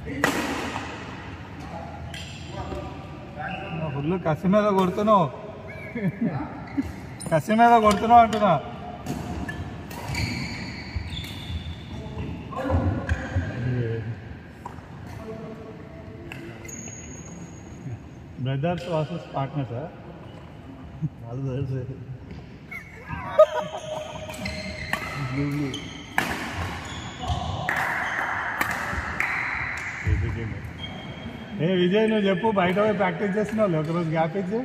Full కసి మీద కొడుతున్నావు కసి మీద కొడుతున్నావు అంటున్నా బ్రదర్స్ వర్సెస్ పార్ట్నర్స్ వాళ్ళు తెలుసు ఏ విజయ్ నువ్వు చెప్పు బయట పోయి ప్రాక్టీస్ చేస్తున్నావు ఒకరోజు గ్యాప్ ఇచ్చి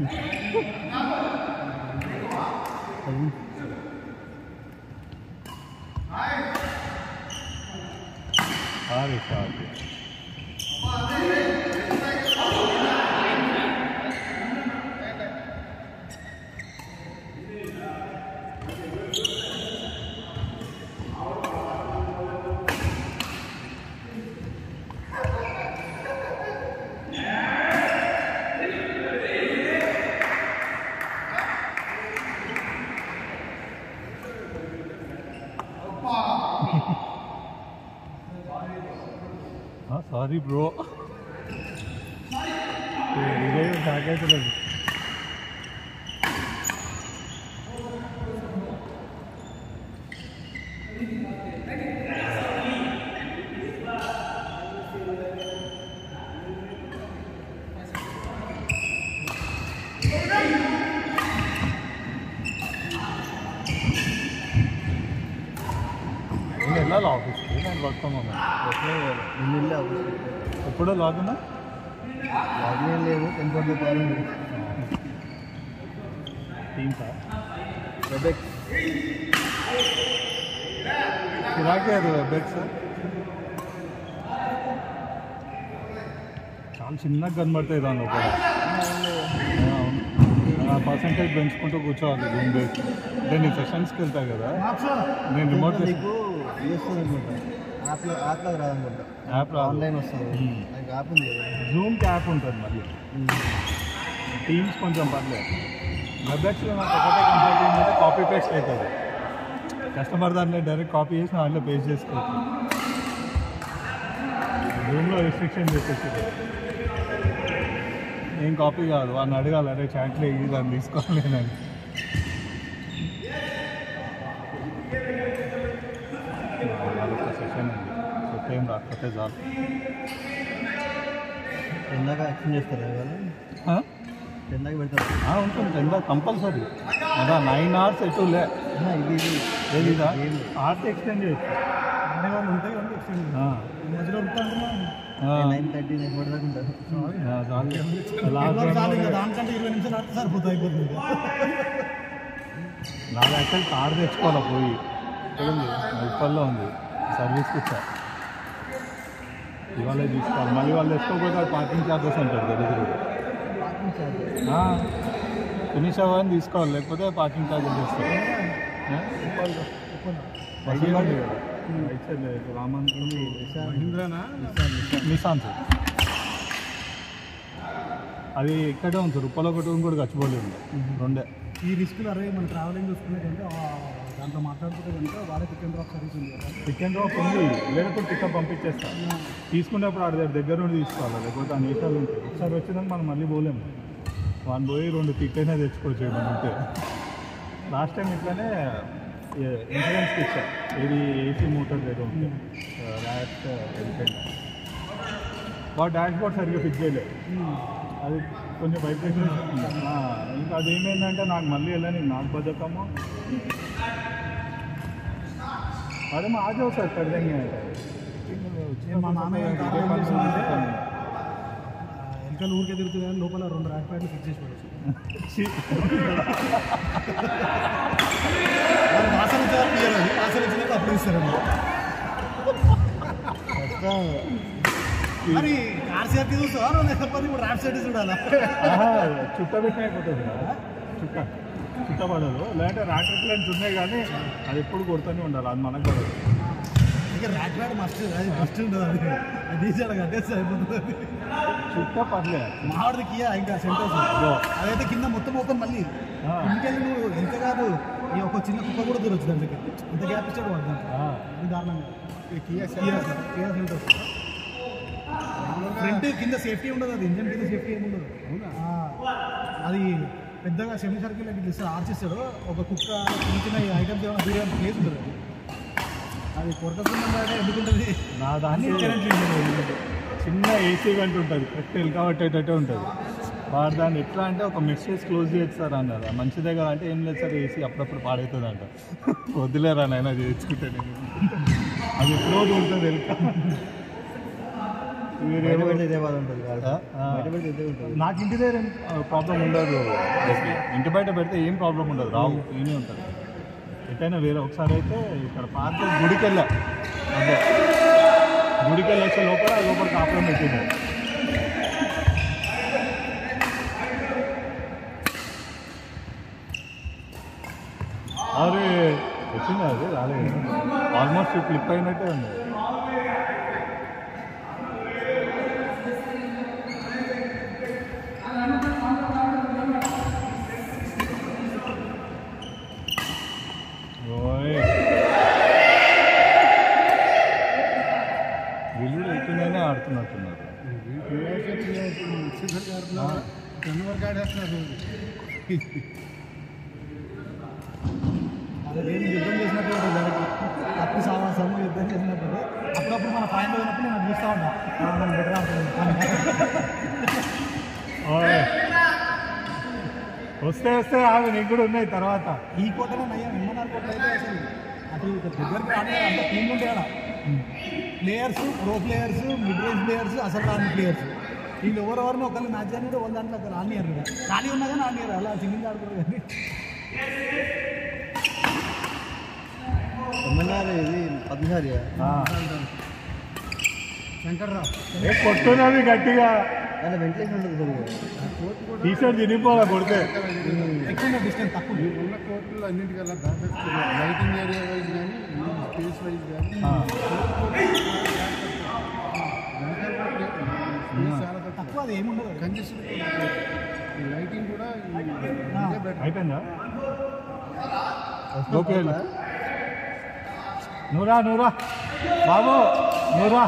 sorry sorry sorry bro Vijay తాకైతలేదు నేను వెళ్ళాలి ఆఫీస్కి నేను వర్క్ ఫ్రమ్ హోమ్ నిన్న వెళ్ళి ఆఫీస్ ఎప్పుడో లాగున్నా లాగిన్ లేదు టెన్ ఫార్టీ ఫైవ్ ఉంది టీమ్సా వెబెక్స్ చిరాకే అది వెబ్సైట్స్ చాలా చిన్నగా కనబడతాయి దానిలో కూడా పర్సంటేజ్ పెంచుకుంటూ కూర్చోవాలి రూమ్ బేస్ అంటే నేను సెషన్స్కి వెళ్తా కదా నేను రిమోట్ నీకు చేస్తుంది అనుకుంటా యాప్లో యాప్లో రాదనుకుంటా యాప్ రాదు ఆన్లైన్ వస్తుంది Hmm. నాకు యాప్ ఉంది కదా జూమ్కి యాప్ ఉంటుంది మళ్ళీ టీమ్స్ కొంచెం పర్లేదు వెబ్సైట్స్లో నాకు ఒకటే కంప్లీట్ ఏంటంటే కాపీ పేస్ట్ అవుతుంది కస్టమర్ దాంట్లో డైరెక్ట్ కాపీ చేసి దాంట్లో పేస్ట్ చేసుకోవచ్చు జూమ్లో రిస్ట్రిక్షన్ చేసేసి ఏం కాపీ కాదు వాడిని అడగాలి అరే చాట్లో ఇది దాన్ని తీసుకోలేనని వాళ్ళొక సెషన్ ఉంది కొత్త ఏం రాకపోతే చాలు ఎందాక యాక్షన్ చేస్తారు వాళ్ళు ఆ? ఎందాక పెడతారు ఆ, ఉంటుంది ఎంత కంపల్సరీ అదా నైన్ అవర్స్ ఎటు లే ఆ, ఇది ఇది ఏది ఇదా ఏం ఆర్ట్ ఎక్స్టెండ్ చేయొచ్చు ఉంటాయి కానీ ఎక్స్టెండ్ ఆ. మధ్యలో ఉంటాను ఆ. నైన్ థర్టీ నైన్ ఫోర్ దాకా ఉంటారు ఆ, చాలు. లాస్ట్ టైం దానికంటే ఇరవై నిమిషాలు ఆడితే సరిపోతుంది అయిపోతుంది నాది యాక్చువల్ కార్ తెచ్చుకోవాలి పోయి ఉప్పల్లో ఉంది సర్వీస్కి ఇచ్చా ఇవాళ తీసుకోవాలి మళ్ళీ వాళ్ళు తెచ్చుకోకపోతే పార్కింగ్ ఛార్జెస్ అంటారు దగ్గర ఫినిష్ అవ్వని తీసుకోవాలి లేకపోతే పార్కింగ్ ఛార్జెస్ ఇస్తారు రామన్ నిశాంత్ అది ఇక్కడే ఉంది రూపాయలు ఒకటి కూడా గచ్చిపోలేదు రెండే ఈ రిస్కులు అరే మన ట్రావెలింగ్ చూసుకునే కంటే ఆ, దాంట్లో మాట్లాడుకుంటే కనుక వాళ్ళే పిక్ డ్రాప్ సర్వీస్ ఉంది కదా చికెన్ డ్రాప్ ఉంది లేకపోతే పికప్ పంపించేస్తా తీసుకునేప్పుడు ఆడ దగ్గర దగ్గర నుండి తీసుకోవాలి లేకపోతే ఆ నీటాలు ఉంటాయి ఒకసారి వచ్చినాక మనం మళ్ళీ పోలేము వన్ పోయి రెండు తిట్టైనా తెచ్చుకోవచ్చు ఏమైనా ఉంటే లాస్ట్ టైం ఇట్లానే ఇన్సూరెన్స్కి ఇచ్చా ఇది ఏసీ మోటార్ దగ్గర ఉంటే ర్యాట్ వెళ్ళిపోయింది వాడు డాష్ బోర్డ్ సరిగ్గా ఫిక్స్ చేయలేదు అది కొంచెం వైబ్రేషన్ ఇంకా అది ఏమైందంటే నాకు మళ్ళీ వెళ్ళని నాకు బతకము अरे मैं आ जाओ सर कर देंगे మా మామయ్య కారు ఏం చేస్తుందంటే, వెనకాల ఊరికే తిరుగుతుంది కానీ లోపల రెండు ర్యాక్ ప్యాడ్లు ఫిక్స్ చేసి పడేసి వాసన వచ్చేవారు తీయరు అది. వాసన వచ్చినాక అప్పుడు ఇస్తారండి మరి కార్ సేఫ్టీ చూస్తావా నువ్వు లేకపోతే ఇప్పుడు ర్యాప్ సేఫ్టీ చూడాలా చుట్ట పెట్టిన అయిపోతుంది కదా చుట్ట చుట్ట పడదు లేదంటే రాక్ రిప్లెన్స్ ఉన్నాయి కానీ అది ఎప్పుడు కొడుతూనే ఉండాలి అది మనకు పడదు ఇంకా ర్యాక్ ప్యాడ్ మస్ట్ అది మస్ట్ ఉండదు అది అది తీసాడు కట్టేస్తే అయిపోతుంది అది. చుట్ట పర్లే మావాడిది కియా ఇంకా సెంటర్స్ ఇదో. అదైతే కింద మొత్తం ఓపెన్ మళ్ళీ ఆ. ఇంటికెళ్ళి నువ్వు ఎంత కాదు ఈ ఒక చిన్న కుక్క కూడా దూరొచ్చు దానికి అంత గ్యాప్ ఇచ్చాడు వాడు దానికి ఆ, అది దారుణంగా కియా కియా సెంటర్స్ ఫ్రంట్ కింద సేఫ్టీ ఉండదు అది ఇంజన్ కింద సేఫ్టీ ఏమి ఉండదు ఆ, అది పెద్దగా సెమీ సర్కిల్ ఇట్లా ఇస్తారు ఆర్చ్ ఇస్తాడు ఒక కుక్క చిన్న చిన్న ఐటమ్స్ ఏమైనా దూరే ప్లేస్ ఉంటుంది అది అది కొరకకుండా ఎందుకుంటుంది నా అన్ని దానికి కరెంట్ చిన్న ఏసీ గంట ఉంటుంది కరెక్ట్ ఎలకబట్టేటట్టే ఉంటుంది వాడు దాన్ని ఎట్లా అంటే ఒక మెసేజ్ క్లోజ్ చేస్తారు అన్నారు "ఆ, మంచిదే కదా అంటే ఏం లేదు సార్ ఏసీ అప్పుడప్పుడు పాడవుతుంది అంట వదిలేరా నాయన చేసుకుంటే నేను అది క్లోజ్ ఉంటుంది ఎలుక మీరేమో- ఆ? ఆ. నాకు ఇంటి దగ్గర ప్రాబ్లం ఉండదు ఓకే. ఇంటి బయట పెడితే ఏం ప్రాబ్లం ఉండదు రావు ఈయనే ఉంటుంది ఎటైనా వేరే ఒకసారి అయితే ఇక్కడ పార్క్ గుడికి వెళ్ళా అదే గుడికి వెళ్ళి వచ్చే లోపల లోపల కాపురం పెట్టింది అది వచ్చింది అది రాలేదు ఆల్మోస్ట్ క్లిప్ అయినట్టే ఉంది ఓయ్ వీళ్ళు ఎట్టినైనా ఆడుతున్నట్టున్నారు జనవరి ఆడేస్తున్నారు అదే యుద్ధం చేసినట్టు ఉంటుంది దానికి అప్పు సావాసము యుద్ధం చేసినట్టు అప్పుడప్పుడు మన పాయింట్ పోయినప్పుడు నేను చూస్తూ ఉంటా ఆ, మనం బెటర్ అవుతుంది ఓయ్. వస్తే వస్తే ఆమె నీకు కూడా ఉన్నాయి తర్వాత ఈ కోటలో నయ్యా నిమ్మనార్ కోట అయితే అసలు అటు ఇక దగ్గరికి రాని అంత టీం ఉంటాయి ఆడ players pro players mid range players అసలు రాని ప్లేయర్స్ వీళ్ళు ఎవరెవరిని ఒకళ్ళు మ్యాచ్ అనేది వాళ్ళ దాంట్లో అక్కడ రానియరు కదా ఖాళీ ఉన్నా కానీ రానియరు అలా సింగిల్ ఆడుకోరు కానీ ఇది పద్మశాలి ఆ. శంకర్రావు ఏ కొట్టున్నది గట్టిగా దాంట్లో వెంటిలేషన్ ఉంటుంది టీ షర్ట్ తినిపోదా కొడితే ఎక్కువ డిస్టెన్స్ తక్కువ ఉన్న కోర్టులో అన్నింటికల్లా దాదాపు లైటింగ్ ఏరియా వైజ్ కానీ స్పేస్ వైజ్ కానీ ఆ. స్పేస్ చాలా తక్కువ తక్కువ అది ఏముండదు కంజెస్టెడ్ ఈ లైటింగ్ కూడా ఆ. ఇదే బెటర్ అయిపోయిందా ఓకే వెళ్ళు. నూరా నూరా బాబు నూరా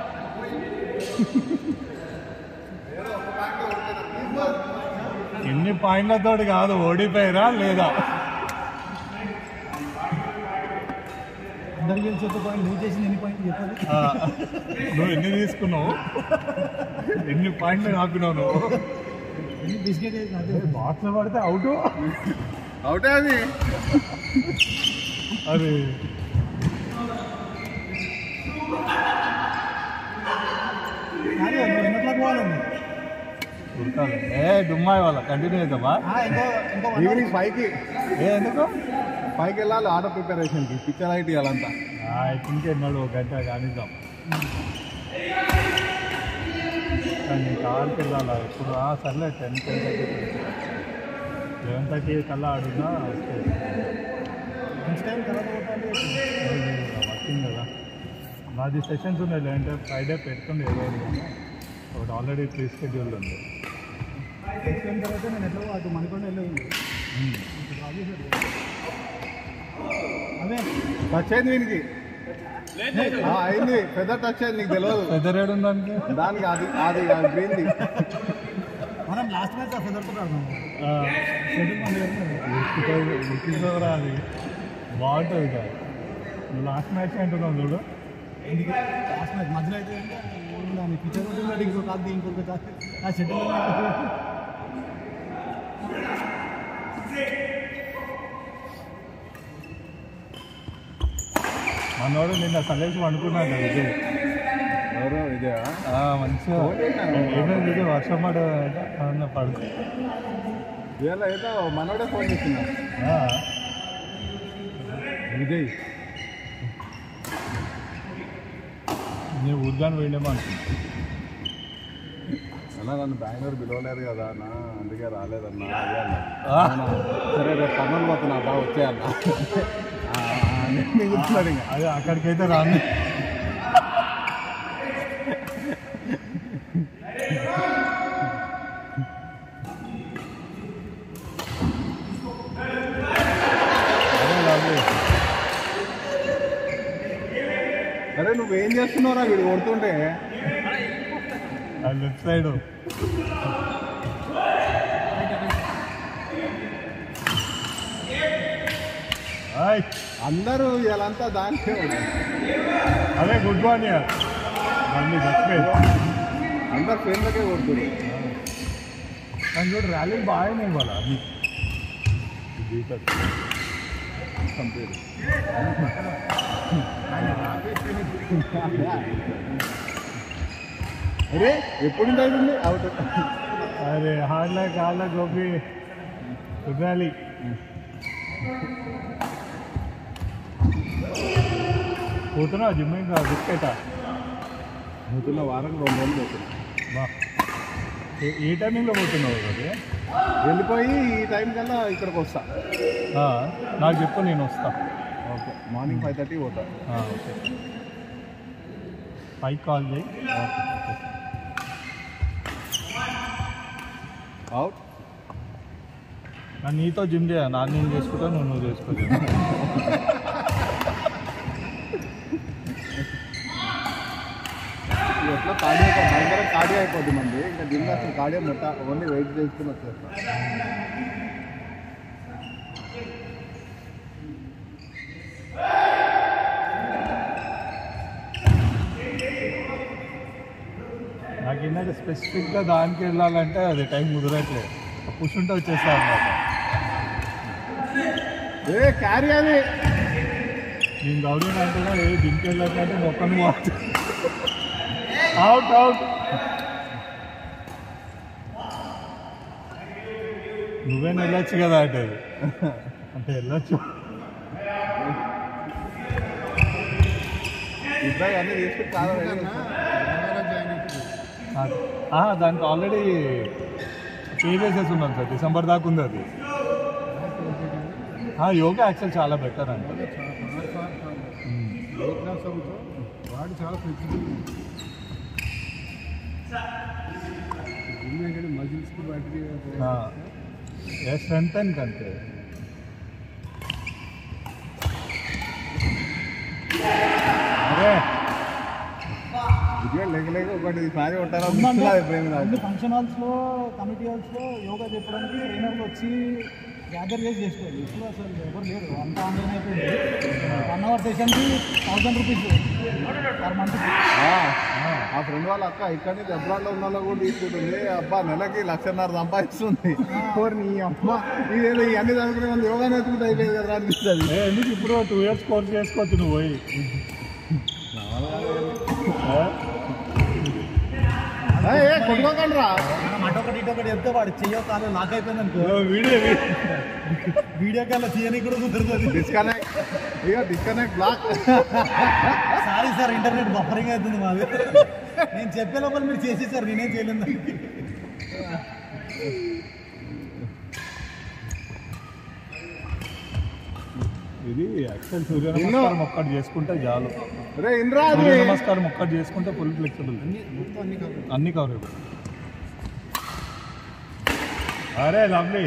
ఎన్ని పాయింట్లతో కాదు ఓడిపోయారా లేదా అందరికి తెలిసి ఒక పాయింట్ నువ్వు చేసింది ఎన్ని పాయింట్ చెప్పదు ఆ, నువ్వు ఎన్ని తీసుకున్నావు ఎన్ని పాయింట్లు ఆపినావు నువ్వు ఎన్ని బిస్కెట్ చేసిన అదే బాక్స్లో పడితే అవుట్ అవుటే అది అది కానీ నువ్వు ఎన్నట్లకు పోవాలండి ఉరకాలి ఏ డుమ్మాయి వాళ్ళ కంటిన్యూ అవుతామా ఆ, ఇంకో ఇంకో one hour. ఈవినింగ్ పైకి ఏ ఎందుకు పైకి వెళ్ళాలి ఆటో ప్రిపరేషన్కి పిక్చర్ లైట్ ఇవ్వాలంతా ఇంకెన్నాడు ఒక గంట కానిద్దాం కానీ కార్కి వెళ్ళాలా ఇప్పుడు ఆ, సర్లే ten ten thirty eleven thirty కల్లా ఆడున్నా వస్తే మంచి టైం తర్వాత కొట్టాలి వర్కింగ్ కదా నాది సెషన్స్ ఉన్నాయి లేదంటే ఫ్రైడే పెట్టుకుంది ఏదో ఒకటి కానీ ఒకటి ఆల్రెడీ ప్రీ షెడ్యూల్ ఉంది నెక్స్ట్ టైం తర్వాత నేను ఎట్లా అటు మనకుండా వెళ్ళేది ఉమ్. అదే టచ్ అయింది వీనికి ఆ, అయింది పెద్ద టచ్ అయింది నీకు తెలియదు పెద్ద రేడు ఉంది దానికి దానికి అది అది అది గ్రీన్ది మనం లాస్ట్ మ్యాచ్ ఆ ఫెదర్తో ఆడదాం షెడ్యూల్ మన దగ్గర ఉంది. ఉరికిందవరా అది బాగుంటుంది కాదు నువ్వు లాస్ట్ మ్యాచ్ అంటున్నావు చూడు అందుకే లాస్ట్ మ్యాచ్ మధ్యలో అయితే దాని పిక్చర్ ఉంటుంది ఇంకో కాదు ఇంకొక కాదు ఆ షెడ్యూల్ మనోడు నిన్న సలేసి అనుకున్నాడు కదా విజయ్ ఎవరో ఇదే ఆ, మంచిగా ఫోన్ చేశాను. ఏమైంది విజయ్ వర్షం పడ అన్న పడుకో ఇవాళ ఏదో మనోడే ఫోన్ చేస్తున్నా ఆ, విజయ్ నేను ఊర్గాని పోయిండేమో అనుకున్నా అన్న నన్ను బెంగళూరు పిలవలేరు కదా అన్న అందుకే రాలేదన్నా అదే అన్న ఆ. అవునా? సరే రేపు పనులు పోతున్నా బా వచ్చే అన్న ఆ, ఆ, నేను మిగులుతున్నాడు ఇంకా అదే అక్కడికైతే రాను అదే lovely. అరే నువ్వేం చేస్తున్నావురా వీడు కొడుతుంటే అది లెఫ్ట్ సైడ్ హాయ్ అందరూ ఇలాంతా దానికే ఉన్నారు. అదే గుడ్ మార్నింగ్ మళ్ళీ సబ్స్క్రైబ్ అందరు ఫ్రెండ్లకే కొడుతున్నారు కానీ చూడు ర్యాలీలు బాగానే ఇవ్వాలి అది జీతర్ కంప్లీట్ అరే ఎప్పుడు అవుతుంది అవుట్ అరే హార్లా కాళ్ళ గోపి గుడ్ ర్యాలీ పోతున్నావు జిమ్ ఇంకా బిస్కెట్ పోతున్న వారం రెండు రోజులు పోతున్నా బా ఏ- ఏ టైమింగ్లో పోతున్నావు అది వెళ్ళిపోయి ఈ టైం కల్లా ఇక్కడికి వస్తా ఆ, నాకు చెప్పు నేను వస్తా ఓకే మార్నింగ్ ఫైవ్ థర్టీ పోతా ఆ, ఓకే పైకి కాల్ చేయి అవుట్ నన్ను నీతో జిమ్ చేయ నా నేను చేసుకుంటా నువ్వు నువ్వు చేసుకో ఎట్లా ఖాళీ అయిపో భయంకరం ఖాళీ అయిపోద్ది మంది ఇంకా జిమ్ అసలు ఖాళీ మొట్ట ఓన్లీ వెయిట్ చేసుకుని వచ్చేస్తా నాకు ఏంటంటే స్పెసిఫిక్గా దానికి వెళ్ళాలంటే అది టైం కుదరట్లేదు కూర్చుంటే వచ్చేస్తా అనమాట ఏ క్యారీ అది నేను గౌరీ అంటున్నా ఏ జిమ్కి వెళ్ళాలంటే మొక్కను మార్చు అవుట్ అవుట్ నువ్వేనా వెళ్ళొచ్చు కదా అంటే అది. అంటే వెళ్ళొచ్చు ఇబ్బంది అన్నీ తీసుకుని చాలా ready చేస్తా. నాకు- ఆ, దానికి ఆల్రెడీ పే చేసేసి ఉన్నాను సార్ డిసెంబర్ దాకా ఉంది అది ఆ, యోగా యాక్చువల్ చాలా బెటర్ అండి ఉమ్. వాడు చాలా ఫ్లెక్సిబుల్ మజిల్స్కి వాటికి ఆ, ఏ స్ట్రెంత్ అండ్ అంతే అరే ఇదిగో లేక లేక ఒకటి సారి ఉంటారా ప్రేమ అన్ని నాకు ఫంక్షన్ హాల్స్లో కమిటీ హాల్స్లో యోగా చెప్పడానికి ట్రైనర్లు వచ్చి గ్యాదర్ చేసి చేసుకోవాలి ఇప్పుడు అసలు ఎవరు లేరు అంత ఆన్లైన్ అయిపోయింది వన్ అవర్ సెషన్కి థౌసండ్ రూపీస్ పర్ మంత్ ఆ, ఆ ఫ్రెండ్ వాళ్ళ అక్క ఇక్కడ నుంచి అబ్రాడ్లో ఉన్న వాళ్ళు కూడా తీసుకుంటుంది అబ్బా నెలకి లక్షన్నర సంపాదిస్తుంది ఓరి నీ అమ్మ ఇదేదో ఇవన్నీ చదువుకునే వాళ్ళు యోగా నేర్చుకుంటే అయిపోయింది కదా అనిపిస్తుంది ఏ, ఎందుకు ఇప్పుడు టూ ఇయర్స్ కోర్స్ చేసుకోవచ్చు నువ్వు పోయి ఆ? ఏ కొట్టుకోకండి రా మనం అటొకటి ఇటొకటి చెప్తే వాడు చెయ్యో కాలు లాక్ అయిపోయింది అనుకో ఓ, వీడియో వీడియో. వీడియో కాల్ చేయడానికి కూడా కుదురుతుంది డిస్కనెక్ట్ ఇక disconnect block sorry sir internet buffering అవుతుంది మాది నేను చెప్పే లోపల మీరు చేసేసారు నేనేం చేయలేదు దానికి. ఇది యాక్చువల్ సూర్య నమస్కారం ఒక్కటి చేసుకుంటే చాలు రే ఇంద్రా అది సూర్య నమస్కారం ఒక్కటి చేసుకుంటే ఫుల్ ఫ్లెక్సిబుల్ అన్ని కవర్ అయిపోయి అరే లవ్లీ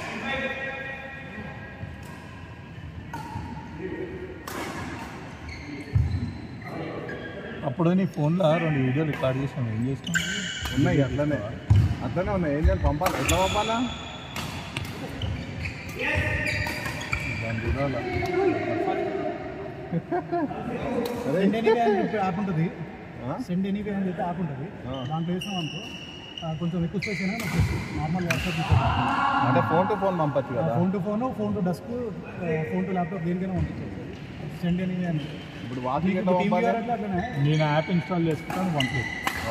అప్పుడు నీ ఫోన్లో రెండు వీడియోలు రికార్డ్ చేసాను ఏం చేసినావు ఉన్నాయి అట్లనే అట్లనే ఉన్నాయి ఏం చేయాలి పంపాలి ఎట్లా పంపాలా దాని చూడాలా అరే సెండ్ ఎనీవే అని చెప్పి యాప్ ఉంటుంది ఆ? సెండ్ ఎనీవే అని చెప్పి యాప్ ఉంటుంది ఆ. దాంట్లో వేసినాం అనుకో ఆ, కొంచెం ఎక్కువ స్పేస్ అయినా నార్మల్ వాట్సాప్ అంటే ఫోన్ టు ఫోన్ పంపచ్చు కదా phone to phone phone to desk phone to laptop దేనికైనా పంపించవచ్చు సెండ్ ఎనీవే అని ఇప్పుడు వాకింగ్ మీకు ఎట్లా టీమ్ పంపాలి అట్లా అట్లనే నేను యాప్ ఇన్స్టాల్ చేసుకుంటాను పంపి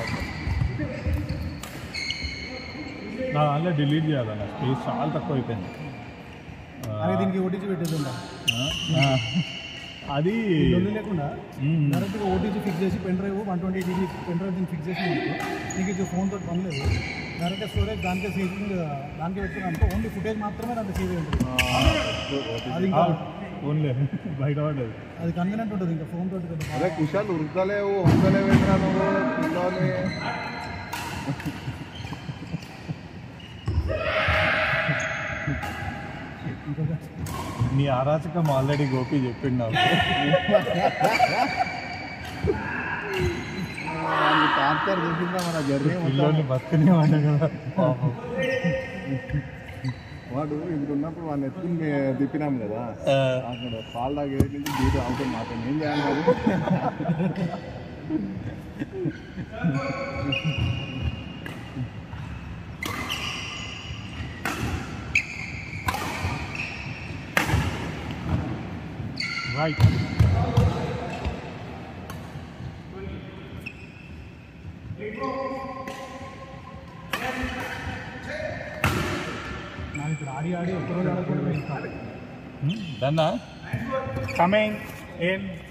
నా దాంట్లో డిలీట్ చేయాలన్న స్పేస్ చాలా తక్కువ అయిపోయింది ఆ, అదే దీనికి ఓటీజీ పెట్టేది ఉందా ఆ, అది లొల్లి లేకుండా మ్మ్. డైరెక్ట్గా ఓటీజీ ఫిక్స్ చేసి pen drive one twenty GB pen drive దీనికి ఫిక్స్ చేసి అనుకో నీకు ఇది ఫోన్ తోటి పని లేదు డైరెక్ట్ స్టోరేజ్ దానికే సేవింగ్ దానికే పెట్టుకుని అనుకో ఓన్లీ ఫుటేజ్ మాత్రమే దాంట్లో సేవ్ ఉంటుంది అది ఇంకా ఫోన్లే బయట పడ్డది అది కన్వీనియంట్ ఉంటుంది ఇంకా ఫోన్ తోటి పెద్ద అరే కుషాల్ ఉరుకుతలేవు ఉరుకుతలేవు ఏంట్రా నువ్వు పిల్లోని నీ అరాచకం ఆల్రెడీ గోపి చెప్పిండు నాకు వాడిని తాత టార్చర్ చూసిందా మన జర్నీ పిల్లోని బతుకునే వాడ కదా పాపం వాడు ఇప్పుడు ఉన్నప్పుడు వాడిని ఎత్తుకుని మే- తిప్పినాం కదా అక్కడ పాల్ దాకా ఏది నుంచి డీటెయిల్ అవుతుంది మాత్రం ఏం చేయాలి మరి రైట్ నాకు ఇప్పుడు ఆడి ఆడి ఒక్కరోజు ఆడకుండా డన్నా కమింగ్ ఇన్